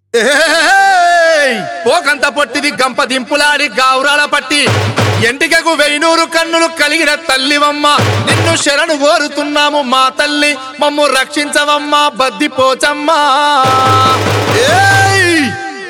ఏయ్! పోకంత పొట్టిది గంప దింపులాడి గావురాల పట్టి ఎంటికకు వెయ్నూరు కన్నులు కలిగిన తల్లివమ్మ నిన్ను శరణు కోరుతున్నాము మా తల్లి మమ్ము రక్షించవమ్మా బద్ది పోచమ్మా ఏయ్!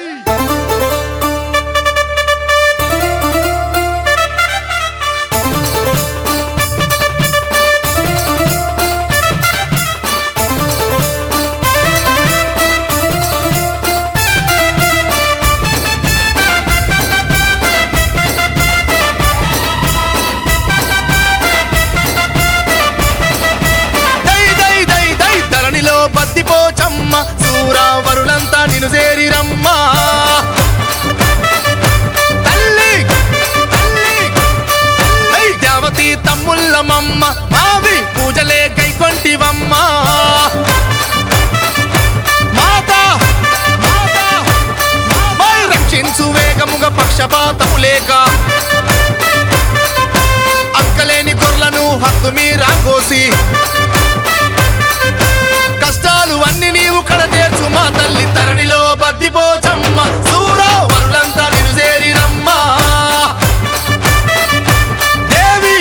దై దై దై దై ధరణిలో బద్ది పోచమ్మ సూరావరులంతా నిన్ను చేరిరమ్మా తల్లి తల్లి దై దేవతి తమ్ముళ్ళమమ్మ మావి పూజలే కైకొంటివమ్మ మాత మాత మై రక్షించు వేగముగ పక్షపాతము లేక అక్కలేని గొర్లను హక్కు మీరా కోసి కష్టాలు అన్ని నీవు కడ తీర్చు మా తల్లి తరణిలో బద్దిపోచమ్మ సూరా వరులంతా నిన్ను చేరిరమ్మా దేవి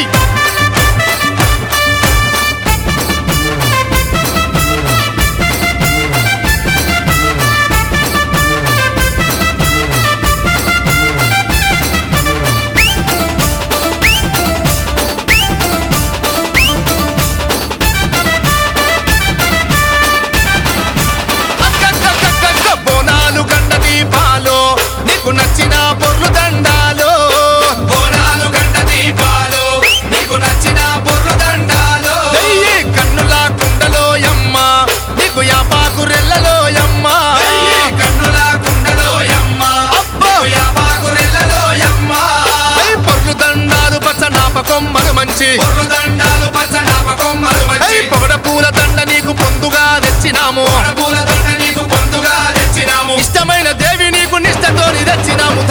అక్కక్కక్కక్క బోనాలు గండ దీపాలు నీకు నచ్చిన బొర్లు దండాలు బోనాలు గండ దీపాలు నీకు నచ్చిన బొర్లు దండాలు వెయ్యి కన్నుల కుండలో యమ్మ నీకు యాపాకు రెల్లలో యమ్మ కన్నుల కుండలో యమ్మ అబ్బో యాపాకు రెల్లలో యమ్మ పొర్లు దండాలు పచ్చ నాపకొమ్మలు మంచి పొర్లు దండాలు పచ్చ నాపకొమ్మలు మంచి పొగడ పూల దండ నీకు పొందుగా తెచ్చినాము పూల దండ నీకు పొందుగా తెచ్చినాము ఇష్టమైన దేవి నీకు నిష్టతోని తెచ్చినాము